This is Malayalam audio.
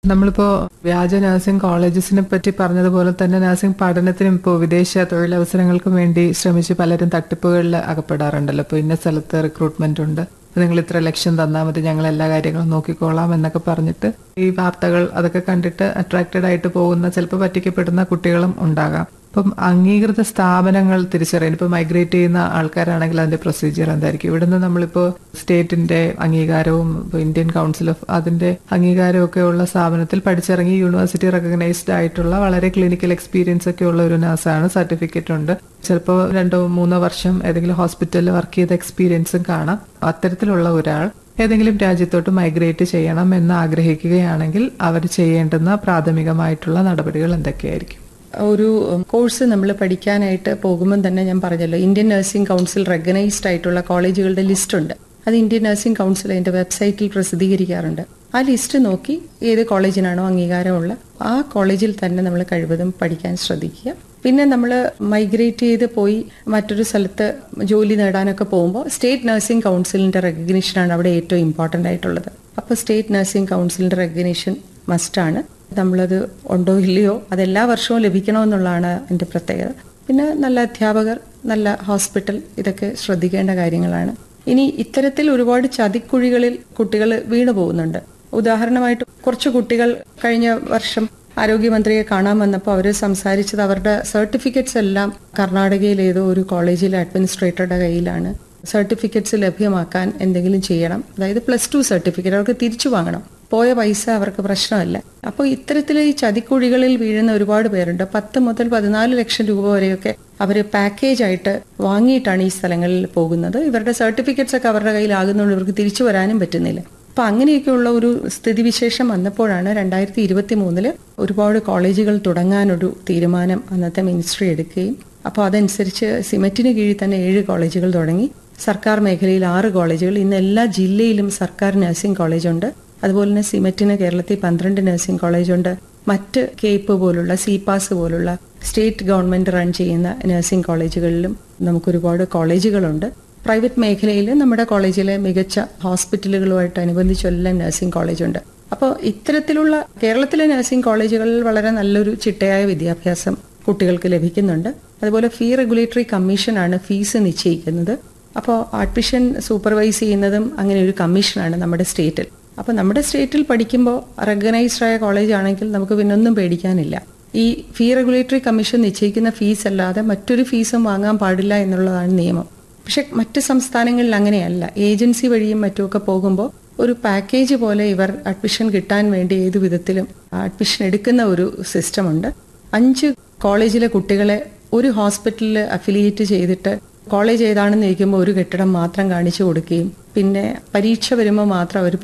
നമ്മളിപ്പോ വ്യാജ നഴ്സിംഗ് കോളേജസിനെ പറ്റി പറഞ്ഞതുപോലെ തന്നെ നഴ്സിംഗ് പഠനത്തിനും ഇപ്പോൾ വിദേശ തൊഴിലവസരങ്ങൾക്കും വേണ്ടി ശ്രമിച്ച് പലരും തട്ടിപ്പുകളിൽ അകപ്പെടാറുണ്ടല്ലോ ഇപ്പോൾ ഇന്ന സ്ഥലത്ത് റിക്രൂട്ട്മെന്റ് ഉണ്ട് നിങ്ങൾ ഇത്ര ലക്ഷം തന്നാൽ മതി ഞങ്ങൾ എല്ലാ കാര്യങ്ങളും നോക്കിക്കോളാം എന്നൊക്കെ പറഞ്ഞിട്ട് ഈ വാർത്തകൾ അതൊക്കെ കണ്ടിട്ട് അട്രാക്റ്റഡ് ആയിട്ട് പോകുന്ന ചിലപ്പോൾ പറ്റിക്കപ്പെടുന്ന കുട്ടികളും ഉണ്ടാകാം അപ്പം അംഗീകൃത സ്ഥാപനങ്ങൾ തിരിച്ചറിയാൻ ഇപ്പൊ മൈഗ്രേറ്റ് ചെയ്യുന്ന ആൾക്കാരാണെങ്കിൽ അതിന്റെ പ്രൊസീജിയർ എന്തായിരിക്കും ഇവിടുന്ന് നമ്മളിപ്പോ സ്റ്റേറ്റിന്റെ അംഗീകാരവും ഇപ്പൊ ഇന്ത്യൻ കൗൺസിൽ ഓഫ് അതിന്റെ അംഗീകാരവും ഒക്കെ ഉള്ള സ്ഥാപനത്തിൽ പഠിച്ചിറങ്ങി യൂണിവേഴ്സിറ്റി റെക്കഗ്നൈസ്ഡ് ആയിട്ടുള്ള വളരെ ക്ലിനിക്കൽ എക്സ്പീരിയൻസ് ഒക്കെ ഉള്ള ഒരു നഴ്സാണ് സർട്ടിഫിക്കറ്റ് ഉണ്ട് ചിലപ്പോൾ രണ്ടോ മൂന്നോ വർഷം ഏതെങ്കിലും ഹോസ്പിറ്റലിൽ വർക്ക് ചെയ്ത എക്സ്പീരിയൻസും കാണാം അത്തരത്തിലുള്ള ഒരാൾ ഏതെങ്കിലും രാജ്യത്തോട്ട് മൈഗ്രേറ്റ് ചെയ്യണം എന്ന് ആഗ്രഹിക്കുകയാണെങ്കിൽ അവർ ചെയ്യേണ്ടുന്ന പ്രാഥമികമായിട്ടുള്ള നടപടികൾ എന്തൊക്കെയായിരിക്കും ഒരു കോഴ്സ് നമ്മൾ പഠിക്കാനായിട്ട് പോകുമ്പോൾ തന്നെ ഞാൻ പറഞ്ഞല്ലോ ഇന്ത്യൻ നഴ്സിംഗ് കൗൺസിൽ റെക്കഗ്നൈസ്ഡ് ആയിട്ടുള്ള കോളേജുകളുടെ ലിസ്റ്റ് ഉണ്ട് അത് ഇന്ത്യൻ നഴ്സിംഗ് കൗൺസിൽ അതിന്റെ വെബ്സൈറ്റിൽ പ്രസിദ്ധീകരിക്കാറുണ്ട് ആ ലിസ്റ്റ് നോക്കി ഏത് കോളേജിനാണോ അംഗീകാരമുള്ള ആ കോളേജിൽ തന്നെ നമ്മൾ കഴിവതും പഠിക്കാൻ ശ്രദ്ധിക്കുക പിന്നെ നമ്മൾ മൈഗ്രേറ്റ് ചെയ്ത് പോയി മറ്റൊരു സ്ഥലത്ത് ജോലി നേടാനൊക്കെ പോകുമ്പോൾ സ്റ്റേറ്റ് നഴ്സിംഗ് കൗൺസിലിന്റെ റെക്കഗ്നീഷനാണ് അവിടെ ഏറ്റവും ഇമ്പോർട്ടൻ്റ് ആയിട്ടുള്ളത് അപ്പോൾ സ്റ്റേറ്റ് നഴ്സിംഗ് കൗൺസിലിന്റെ റെക്കഗ്നീഷൻ മസ്റ്റാണ് നമ്മളത് ഉണ്ടോ ഇല്ലയോ അതെല്ലാ വർഷവും ലഭിക്കണമെന്നുള്ളതാണ് എൻ്റെ പ്രത്യേകത പിന്നെ നല്ല അധ്യാപകർ നല്ല ഹോസ്പിറ്റൽ ഇതൊക്കെ ശ്രദ്ധിക്കേണ്ട കാര്യങ്ങളാണ് ഇനി ഇത്തരത്തിൽ ഒരുപാട് ചതിക്കുഴികളിൽ കുട്ടികൾ വീണു പോകുന്നുണ്ട് ഉദാഹരണമായിട്ട് കുറച്ച് കുട്ടികൾ കഴിഞ്ഞ വർഷം ആരോഗ്യമന്ത്രിയെ കാണാൻ വന്നപ്പോൾ അവർ സംസാരിച്ചത് അവരുടെ സർട്ടിഫിക്കറ്റ്സ് എല്ലാം കർണാടകയിൽ ഏതോ ഒരു കോളേജിലെ അഡ്മിനിസ്ട്രേറ്ററുടെ കയ്യിലാണ് സർട്ടിഫിക്കറ്റ്സ് ലഭ്യമാക്കാൻ എന്തെങ്കിലും ചെയ്യണം അതായത് പ്ലസ് ടു സർട്ടിഫിക്കറ്റ് അവർക്ക് തിരിച്ചു വാങ്ങണം പോയ പൈസ അവർക്ക് പ്രശ്നമല്ല അപ്പോൾ ഇത്തരത്തിൽ ഈ ചതിക്കുഴികളിൽ വീഴുന്ന ഒരുപാട് പേരുണ്ട് പത്ത് മുതൽ പതിനാല് ലക്ഷം രൂപ വരെയൊക്കെ അവർ പാക്കേജ് ആയിട്ട് വാങ്ങിയിട്ടാണ് ഈ സ്ഥലങ്ങളിൽ പോകുന്നത് ഇവരുടെ സർട്ടിഫിക്കറ്റ്സ് ഒക്കെ അവരുടെ കയ്യിലാകുന്നതുകൊണ്ട് ഇവർക്ക് തിരിച്ചു വരാനും പറ്റുന്നില്ല അപ്പൊ അങ്ങനെയൊക്കെയുള്ള ഒരു സ്ഥിതിവിശേഷം വന്നപ്പോഴാണ് രണ്ടായിരത്തി ഇരുപത്തി മൂന്നില് ഒരുപാട് കോളേജുകൾ തുടങ്ങാനൊരു തീരുമാനം അന്നത്തെ മിനിസ്ട്രി എടുക്കുകയും അപ്പോൾ അതനുസരിച്ച് സിമറ്റിന് കീഴിൽ തന്നെ ഏഴ് കോളേജുകൾ തുടങ്ങി സർക്കാർ മേഖലയിൽ ആറ് കോളേജുകൾ ഇന്ന് എല്ലാ ജില്ലയിലും സർക്കാർ നഴ്സിംഗ് കോളേജുണ്ട് അതുപോലെ തന്നെ സിമറ്റിന് കേരളത്തിൽ പന്ത്രണ്ട് നഴ്സിംഗ് കോളേജുണ്ട് മറ്റ് കേപ്പ് പോലുള്ള സിപാസ് പോലുള്ള സ്റ്റേറ്റ് ഗവൺമെന്റ് റൺ ചെയ്യുന്ന നഴ്സിംഗ് കോളേജുകളിലും നമുക്കൊരുപാട് കോളേജുകളുണ്ട് പ്രൈവറ്റ് മേഖലയിൽ നമ്മുടെ കോളേജിലെ മികച്ച ഹോസ്പിറ്റലുകളുമായിട്ട് അനുബന്ധിച്ചെല്ലാം നഴ്സിംഗ് കോളേജുണ്ട് അപ്പോൾ ഇത്തരത്തിലുള്ള കേരളത്തിലെ നഴ്സിംഗ് കോളേജുകളിൽ വളരെ നല്ലൊരു ചിട്ടയായ വിദ്യാഭ്യാസം കുട്ടികൾക്ക് ലഭിക്കുന്നുണ്ട് അതുപോലെ ഫീ റെഗുലേറ്ററി കമ്മീഷനാണ് ഫീസ് നിശ്ചയിക്കുന്നത് അപ്പോൾ അഡ്മിഷൻ സൂപ്പർവൈസ് ചെയ്യുന്നതും അങ്ങനെ ഒരു കമ്മീഷനാണ് നമ്മുടെ സ്റ്റേറ്റിൽ അപ്പോൾ നമ്മുടെ സ്റ്റേറ്റിൽ പഠിക്കുമ്പോൾ റെക്കഗ്നൈസ്ഡ് ആയ കോളേജ് ആണെങ്കിൽ നമുക്ക് പിന്നെ ഒന്നും പേടിക്കാനില്ല ഈ ഫീ റെഗുലേറ്ററി കമ്മീഷൻ നിശ്ചയിക്കുന്ന ഫീസ് അല്ലാതെ മറ്റൊരു ഫീസും വാങ്ങാൻ പാടില്ല എന്നുള്ളതാണ് നിയമം പക്ഷെ മറ്റ് സംസ്ഥാനങ്ങളിൽ അങ്ങനെയല്ല ഏജൻസി വഴിയും മറ്റുമൊക്കെ പോകുമ്പോൾ ഒരു പാക്കേജ് പോലെ ഇവർ അഡ്മിഷൻ കിട്ടാൻ വേണ്ടി ഏതു വിധത്തിലും അഡ്മിഷൻ എടുക്കുന്ന ഒരു സിസ്റ്റം ഉണ്ട് അഞ്ച് കോളേജിലെ കുട്ടികളെ ഒരു ഹോസ്പിറ്റലിൽ അഫിലിയേറ്റ് ചെയ്തിട്ട് കോളേജ് ഏതാണെന്ന് ചോദിക്കുമ്പോൾ ഒരു കെട്ടിടം മാത്രം കാണിച്ചു കൊടുക്കുകയും പിന്നെ പരീക്ഷ വരുമ്പോൾ മാത്രം അവർ